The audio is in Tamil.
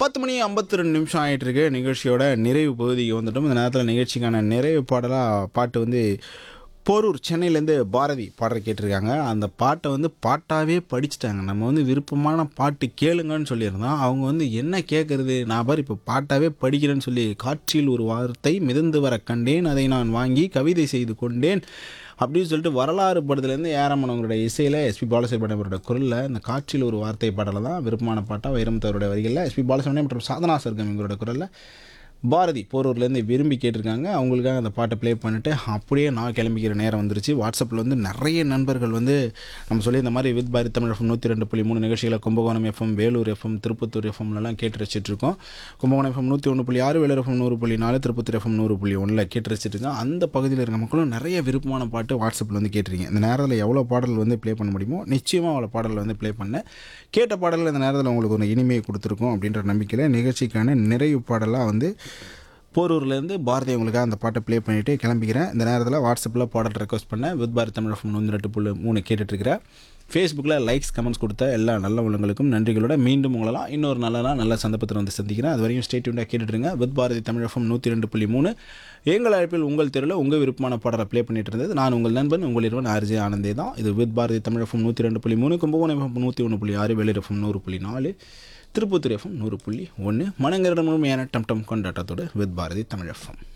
பத்து மணி ஐம்பத்தி ரெண்டு நிமிஷம் ஆகிட்டு இருக்கு நிகழ்ச்சியோட நிறைவு பகுதிக்கு வந்துட்டோம் இந்த நேரத்தில் நிகழ்ச்சிக்கான நிறைவு பாடலாக பாட்டு வந்து போரூர் சென்னையிலேருந்து பாரதி பாடுற கேட்டிருக்காங்க அந்த பாட்டை வந்து பாட்டாகவே படிச்சுட்டாங்க நம்ம வந்து விருப்பமான பாட்டு கேளுங்கன்னு சொல்லியிருந்தோம் அவங்க வந்து என்ன கேட்குறது நான் பாரு இப்போ பாட்டாகவே படிக்கிறேன்னு சொல்லி காட்சியில் ஒரு வார்த்தை மிதந்து வர கண்டேன் அதை நான் வாங்கி கவிதை செய்து கொண்டேன் அப்படின்னு சொல்லிட்டு வரலாறு படத்துலேருந்து ஏராமனவங்களோட இசையில் எஸ்பி பாலசுப்ரமணியம் அவரோட குரலில் இந்த காட்சியில் ஒரு வார்த்தை பாடலை தான் விருப்பமான பாட்டாக வைரமுத்தவருடைய வரிகளில் எஸ்பி பாலசுப்ரமணியம் மற்றும் சாதனா சர்க்கம் எங்களோட குரலில் பாரதி போரூர்லேருந்து விரும்பி கேட்டிருக்காங்க அவங்களுக்காக அந்த பாட்டை ப்ளே பண்ணிவிட்டு அப்படியே நான் கிளம்பிக்கிற நேரம் வந்துருச்சு வாட்ஸ்அப்பில் வந்து நிறைய நண்பர்கள் வந்து நம்ம சொல்லி இந்த மாதிரி வித் பாரதி தமிழ் எஃப்எம் நூற்றி ரெண்டு புள்ளி மூணு நிகழ்ச்சிகளை கும்பகோணம் எஃப்எம் வேலூர் எஃப்எம் திருப்பத்தூர் எஃப்எம்லலாம் கேட்டு ரசிச்சிட்ருக்கோம் கும்பகோணம் எஃப்எம் நூற்றி ஒன்று புள்ளி ஆறு வேலூர் எஃப்எம் நூறு புள்ளி நாலு திருப்பத்தூர் எஃப்எம் நூறு புள்ளி ஒன்றில் கேட்டு ரசிச்சிட்ருக்கோம் அந்த பகுதியில் இருக்க மக்களும் நிறைய விருப்பமான பாட்டு வாட்ஸ்அப்பில் வந்து கேட்டிருக்கீங்க இந்த நேரத்தில் எவ்வளோ பாடல் வந்து ப்ளே பண்ண முடியுமோ நிச்சயமாக அவ்வளோ பாடல் வந்து ப்ளே பண்ணேன் கேட்ட பாடல் இந்த நேரத்தில் உங்களுக்கு ஒரு இனிமையை கொடுத்துருக்கோம் அப்படின்ற நம்பிக்கையில் நிகழ்ச்சிக்கான நிறைவு பாடலாக வந்து போரூர்லேருந்து பாரதி உங்களுக்காக அந்த பாட்டை ப்ளே பண்ணிவிட்டு கிளம்பிக்கிறேன் இந்த நேரத்தில் வாட்ஸ்அப்பில் பாடல் ரெக்வஸ்ட் பண்ணேன் வித் பாரத் தமிழ் ஃபோன் வந்து ரெண்டு புள்ளி மூணு கேட்டுட்ருக்கிறேன் ஃபேஸ்புக்கில் லைக்ஸ் கமெண்ட்ஸ் கொடுத்த எல்லா நல்ல உள்ளங்களுக்கும் நன்றிகளோட மீண்டும் உங்களெல்லாம் இன்னொரு நல்ல நாள் நல்ல சந்தர்ப்பத்தில் வந்து சந்திக்கிறேன் அது வரையும் ஸ்டேட்யூண்டாக கேட்டுட்ருங்க வித் பாரதி தமிழ் எஃப்எம் நூற்றி ரெண்டு புள்ளி மூணு எங்கள் அழைப்பில் உங்கள் தெருவில் உங்கள் விருப்பமான பாடலை ப்ளே பண்ணிட்டு இருந்தது நான் உங்கள் நண்பன் உங்கள் இருவன் ஆர்ஜே ஆனந்தே தான் இது வித் பாரதி தமிழ் எஃப்எம் நூற்றி ரெண்டு புள்ளி மூணு கும்பகோணம் எஃப்எம் நூற்றி ஒன்று புள்ளி ஆறு வெளிர் எஃப்எம் நூறு புள்ளி நாலு திருப்பத்தூர் எஃப்எம் நூறு புள்ளி ஒன்று மனங்களிடம் முழுமையான டம் டம் கொண்டாட்டத்தோடு வித் பாரதி தமிழ் எஃப்எம்